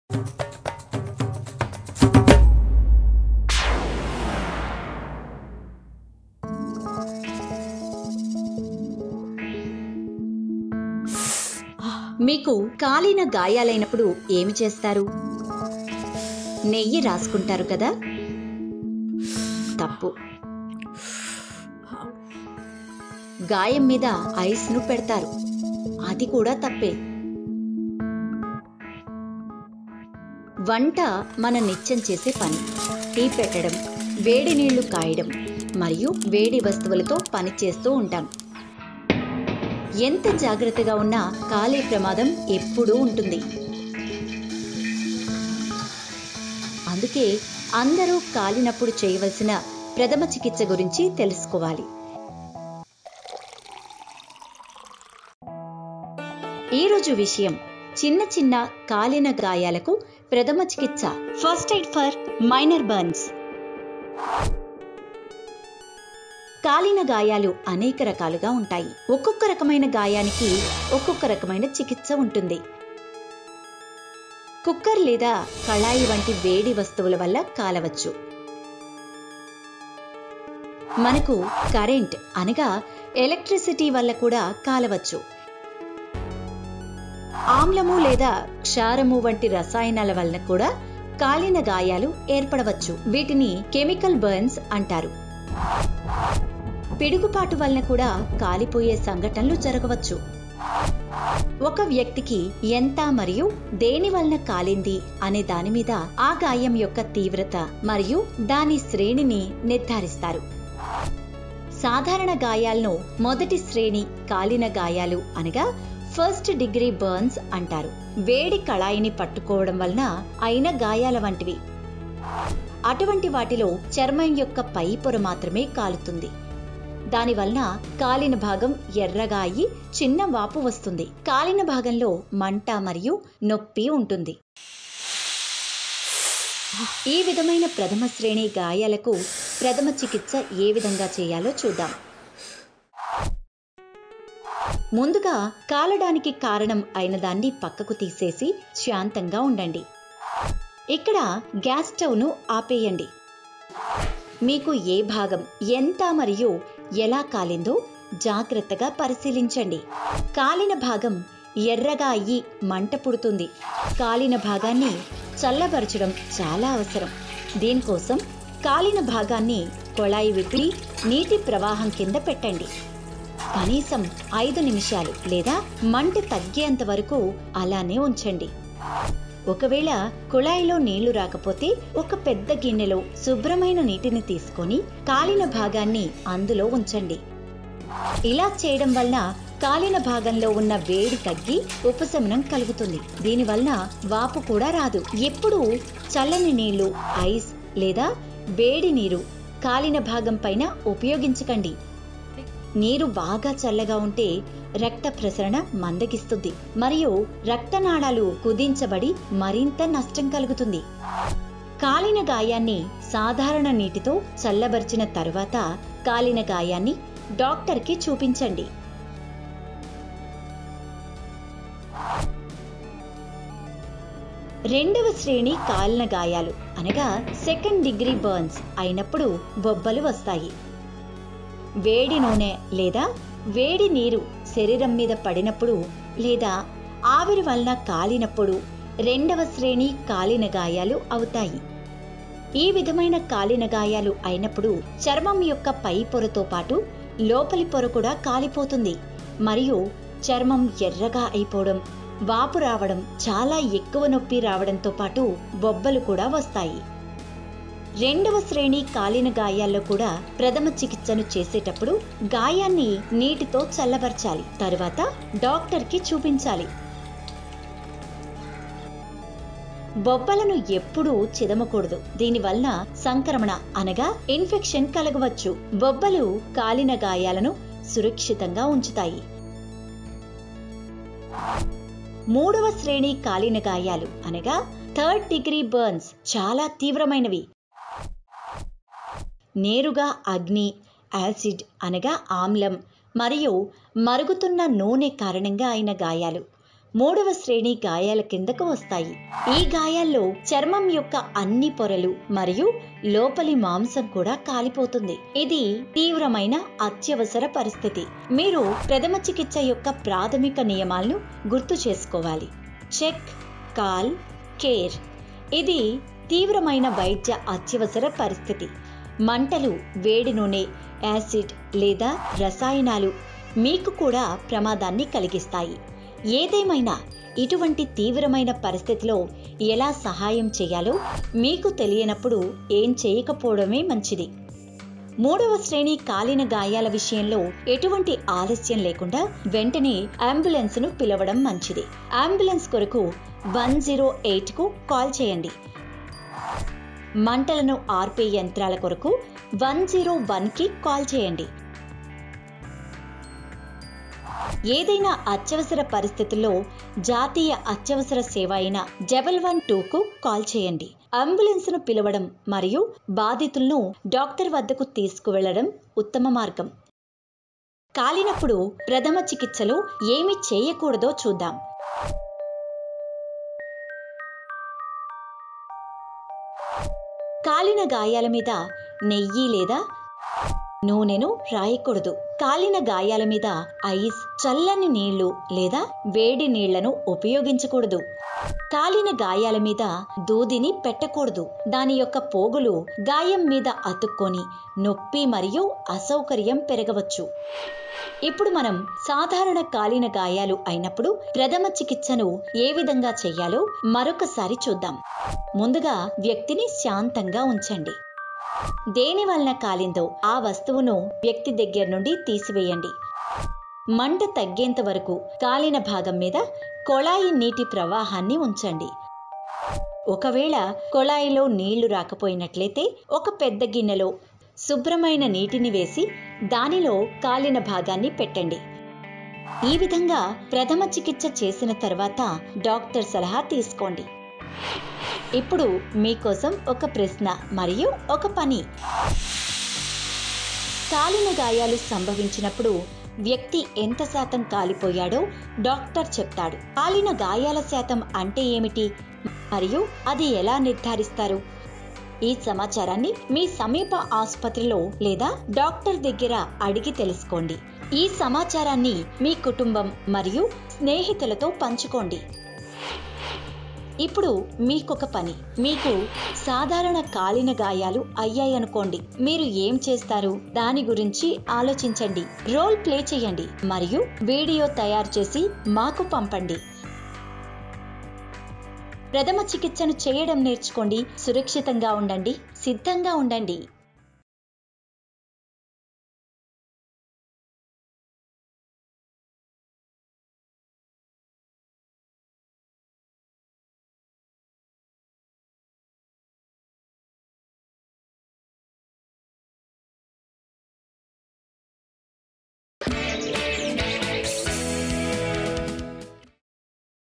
మీకు కాలిన గాయాలైనప్పుడు ఏమి చేస్తారు నెయ్యి రాసుకుంటారు కదా తప్పు గాయం మీద ఐస్ను పెడతారు అది కూడా తప్పే వంట మన నిత్యం చేసే పని టీ పెట్టడం వేడి నీళ్లు కాయడం మరియు వేడి వస్తువులతో పని చేస్తూ ఉంటాం ఎంత జాగ్రత్తగా ఉన్నా కాలే ప్రమాదం ఎప్పుడూ ఉంటుంది అందుకే అందరూ కాలినప్పుడు చేయవలసిన ప్రథమ చికిత్స గురించి తెలుసుకోవాలి ఈరోజు విషయం చిన్న చిన్న కాలిన గాయాలకు ప్రథమ చికిత్స first aid for minor burns కాలిన గాయాలు అనేక రకాలుగా ఉంటాయి ఒక్కొక్క రకమైన గాయానికి ఒక్కొక్క రకమైన చికిత్స ఉంటుంది కుక్కర్ లేదా కళాయి వంటి వేడి వస్తువుల వల్ల కాలవచ్చు మనకు కరెంట్ అనగా ఎలక్ట్రిసిటీ వల్ల కూడా కాలవచ్చు ఆమ్లము లేదా క్షారము వంటి రసాయనాల వలన కూడా కాలిన గాయాలు ఏర్పడవచ్చు వీటిని కెమికల్ బర్న్స్ అంటారు పిడుగుపాటు వలన కూడా కాలిపోయే సంఘటనలు జరగవచ్చు ఒక వ్యక్తికి ఎంత మరియు దేని వలన కాలింది అనే దాని మీద ఆ గాయం యొక్క తీవ్రత మరియు దాని శ్రేణిని నిర్ధారిస్తారు సాధారణ గాయాలను మొదటి శ్రేణి కాలిన గాయాలు అనగా ఫస్ట్ డిగ్రీ బర్న్స్ అంటారు వేడి కళాయిని పట్టుకోవడం వలన అయిన గాయాల వంటివి అటువంటి వాటిలో చర్మం యొక్క పై పొర మాత్రమే కాలుతుంది దానివలన కాలిన భాగం ఎర్రగా అయి చిన్న వాపు వస్తుంది కాలిన భాగంలో మంట మరియు నొప్పి ఉంటుంది ఈ విధమైన ప్రథమ శ్రేణి గాయాలకు ప్రథమ చికిత్స ఏ విధంగా చేయాలో చూద్దాం ముందుగా కాలడానికి కారణం అయిన దాన్ని పక్కకు తీసేసి శాంతంగా ఉండండి ఇక్కడ గ్యాస్ స్టవ్ను ఆపేయండి మీకు ఏ భాగం ఎంత మరియు ఎలా కాలిందో జాగ్రత్తగా పరిశీలించండి కాలిన భాగం ఎర్రగా అయ్యి మంట పుడుతుంది కాలిన భాగాన్ని చల్లబరచడం చాలా అవసరం దీనికోసం కాలిన భాగాన్ని కొళాయి విప్పి నీటి ప్రవాహం కింద పెట్టండి కనీసం ఐదు నిమిషాలు లేదా మంట తగ్గేంత వరకు అలానే ఉంచండి ఒకవేళ కుళాయిలో నీళ్లు రాకపోతే ఒక పెద్ద గిన్నెలో శుభ్రమైన నీటిని తీసుకొని కాలిన భాగాన్ని అందులో ఉంచండి ఇలా చేయడం వలన కాలిన భాగంలో ఉన్న వేడి తగ్గి ఉపశమనం కలుగుతుంది దీనివలన వాపు కూడా రాదు ఎప్పుడు చల్లని నీళ్లు ఐస్ లేదా వేడి నీరు కాలిన భాగం పైన ఉపయోగించకండి నీరు బాగా చల్లగా ఉంటే రక్త ప్రసరణ మందగిస్తుంది మరియు రక్తనాళాలు కుదించబడి మరింత నష్టం కలుగుతుంది కాలిన గాయాన్ని సాధారణ నీటితో చల్లబరిచిన తరువాత కాలిన గాయాన్ని డాక్టర్కి చూపించండి రెండవ శ్రేణి కాలిన గాయాలు అనగా సెకండ్ డిగ్రీ బర్న్స్ అయినప్పుడు బొబ్బలు వస్తాయి వేడి నూనె లేదా వేడి నీరు శరీరం మీద పడినప్పుడు లేదా ఆవిరి వలన కాలినప్పుడు రెండవ శ్రేణి కాలిన గాయాలు అవుతాయి ఈ విధమైన కాలిన గాయాలు అయినప్పుడు చర్మం యొక్క పై పొరతో పాటు లోపలి పొర కూడా కాలిపోతుంది మరియు చర్మం ఎర్రగా అయిపోవడం వాపు రావడం చాలా ఎక్కువ నొప్పి రావడంతో పాటు బొబ్బలు కూడా వస్తాయి రెండవ శ్రేణి కాలిన గాయాల్లో కూడా ప్రథమ చికిత్సను చేసేటప్పుడు గాయాన్ని నీటితో చల్లబరచాలి తరువాత డాక్టర్కి చూపించాలి బొబ్బలను ఎప్పుడూ చిదమకూడదు దీనివల్ల సంక్రమణ అనగా ఇన్ఫెక్షన్ కలగవచ్చు బొబ్బలు కాలిన గాయాలను సురక్షితంగా ఉంచుతాయి మూడవ శ్రేణి కాలిన గాయాలు అనగా థర్డ్ డిగ్రీ బర్న్స్ చాలా తీవ్రమైనవి నేరుగా అగ్ని యాసిడ్ అనగా ఆమ్లం మరియు మరుగుతున్న నూనె కారణంగా అయిన గాయాలు మూడవ శ్రేణి గాయాల కిందకు వస్తాయి ఈ గాయాల్లో చర్మం యొక్క అన్ని పొరలు మరియు లోపలి మాంసం కూడా కాలిపోతుంది ఇది తీవ్రమైన అత్యవసర పరిస్థితి మీరు ప్రథమ చికిత్స యొక్క ప్రాథమిక నియమాలను గుర్తు చేసుకోవాలి చెక్ కాల్ కేర్ ఇది తీవ్రమైన వైద్య అత్యవసర పరిస్థితి మంటలు వేడి నూనె యాసిడ్ లేదా రసాయనాలు మీకు కూడా ప్రమాదాన్ని కలిగిస్తాయి ఏదేమైనా ఇటువంటి తీవ్రమైన పరిస్థితిలో ఎలా సహాయం చేయాలో మీకు తెలియనప్పుడు ఏం చేయకపోవడమే మంచిది మూడవ శ్రేణి కాలిన గాయాల విషయంలో ఎటువంటి ఆలస్యం లేకుండా వెంటనే అంబులెన్స్ ను పిలవడం మంచిది అంబులెన్స్ కొరకు వన్ జీరో ఎయిట్ కు కాల్ చేయండి మంటలను ఆర్పే యంత్రాల కొరకు వన్ జీరో వన్ కి కాల్ చేయండి ఏదైనా అత్యవసర పరిస్థితుల్లో జాతీయ అత్యవసర సేవ అయిన డబల్ వన్ టూకు కాల్ చేయండి అంబులెన్స్ ను పిలవడం మరియు బాధితులను డాక్టర్ వద్దకు తీసుకువెళ్లడం ఉత్తమ మార్గం కాలినప్పుడు ప్రథమ చికిత్సలో ఏమి చేయకూడదో చూద్దాం కాలిన గాయాల మీద నెయ్యి లేదా నూనెను రాయకూడదు కాలిన గాయాల మీద ఐస్ చల్లని నీళ్లు లేదా వేడి నీళ్లను ఉపయోగించకూడదు కాలిన గాయాల మీద దూదిని పెట్టకూడదు దాని యొక్క పోగులు గాయం మీద అతుక్కొని నొప్పి మరియు అసౌకర్యం పెరగవచ్చు ఇప్పుడు మనం సాధారణ కాలిన గాయాలు అయినప్పుడు ప్రథమ చికిత్సను ఏ విధంగా చేయాలో మరొకసారి చూద్దాం ముందుగా వ్యక్తిని శాంతంగా ఉంచండి దేని వలన కాలిందో ఆ వస్తువును వ్యక్తి దగ్గర నుండి తీసివేయండి మంట తగ్గేంత వరకు కాలిన భాగం మీద కొళాయి నీటి ప్రవాహాన్ని ఉంచండి ఒకవేళ కొళాయిలో నీళ్లు రాకపోయినట్లయితే ఒక పెద్ద గిన్నెలో శుభ్రమైన నీటిని వేసి దానిలో కాలిన భాగాన్ని పెట్టండి ఈ విధంగా ప్రథమ చికిత్స చేసిన తర్వాత డాక్టర్ సలహా తీసుకోండి ఇప్పుడు మీకోసం ఒక ప్రశ్న మరియు ఒక పని కాలిన గాయాలు సంభవించినప్పుడు వ్యక్తి ఎంత శాతం కాలిపోయాడో డాక్టర్ చెప్తాడు కాలిన గాయాల శాతం అంటే ఏమిటి మరియు అది ఎలా నిర్ధారిస్తారు ఈ సమాచారాన్ని మీ సమీప ఆసుపత్రిలో లేదా డాక్టర్ దగ్గర అడిగి తెలుసుకోండి ఈ సమాచారాన్ని మీ కుటుంబం మరియు స్నేహితులతో పంచుకోండి ఇప్పుడు మీకొక పని మీకు సాధారణ కాలిన గాయాలు అయ్యాయనుకోండి మీరు ఏం చేస్తారు దాని గురించి ఆలోచించండి రోల్ ప్లే చేయండి మరియు వీడియో తయారు చేసి మాకు పంపండి ప్రథమ చికిత్సను చేయడం నేర్చుకోండి సురక్షితంగా ఉండండి సిద్ధంగా ఉండండి